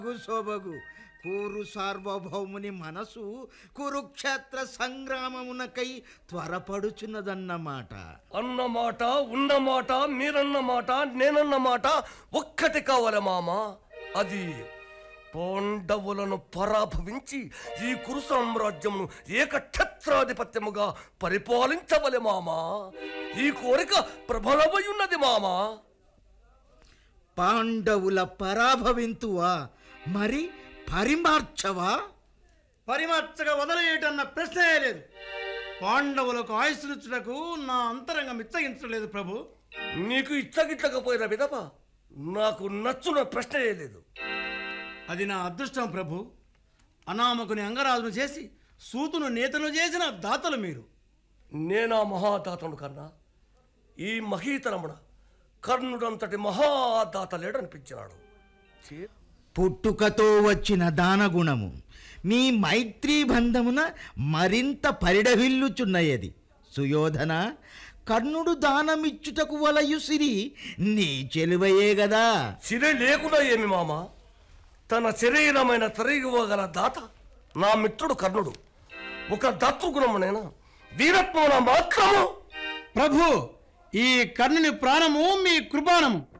శోభగు కూరు సార్వభౌముని మనసు కురుక్షేత్ర సంగ్రామమునకై త్వరపడుచున్నదన్నమాట అన్నమాట ఉన్నమాట మీరన్నమాట నేనన్నమాట ఒక్కటి కావాలి మామ అది పాండవులను పరాభవించి ఈ కురు సామ్రాజ్యమును ఏకఛత్రాధిపత్యముగా పరిపాలించవలె మామా ఈ కోరిక ప్రబలమై ఉన్నది మామా పాండవుల పరాభవింతువా మరి పరిమార్చవా పరిమర్చగా వదిలేయటన్న ప్రశ్నే లేదు పాండవులకు ఆయుష్నుచుటకు నా అంతరంగం ఇచ్చగించలేదు ప్రభు నీకు ఇచ్చగిచ్చకపోయిన విధవ నాకు నచ్చున ప్రశ్నే లేదు అది నా అదృష్టం ప్రభు అనామకుని అంగరాజును చేసి సూతును నేతను చేసిన దాతలు మీరు నేనా మహాదాతను కన్నా ఈ మహీతరమున కర్ణుడంతటి మహాదాత లేడనిపించినాడు చే- పుట్టుకతో వచ్చిన దానగుణము మీ మైత్రీ బంధమున మరింత పరిడవిల్లుచున్నయది సుయోధన కర్ణుడు దానమిచ్చుటకు వలయు సిరి నీ చెలువయే గదా సిరి లేకుండా ఏమి మామ తన శరీరమైన తిరిగివ్వగల దాత నా మిత్రుడు కర్ణుడు ఒక దాతృగుణమునైనా వీరత్వమున మాత్రము ప్రభు ఈ కర్ణుని ప్రాణము మీ కృపాణము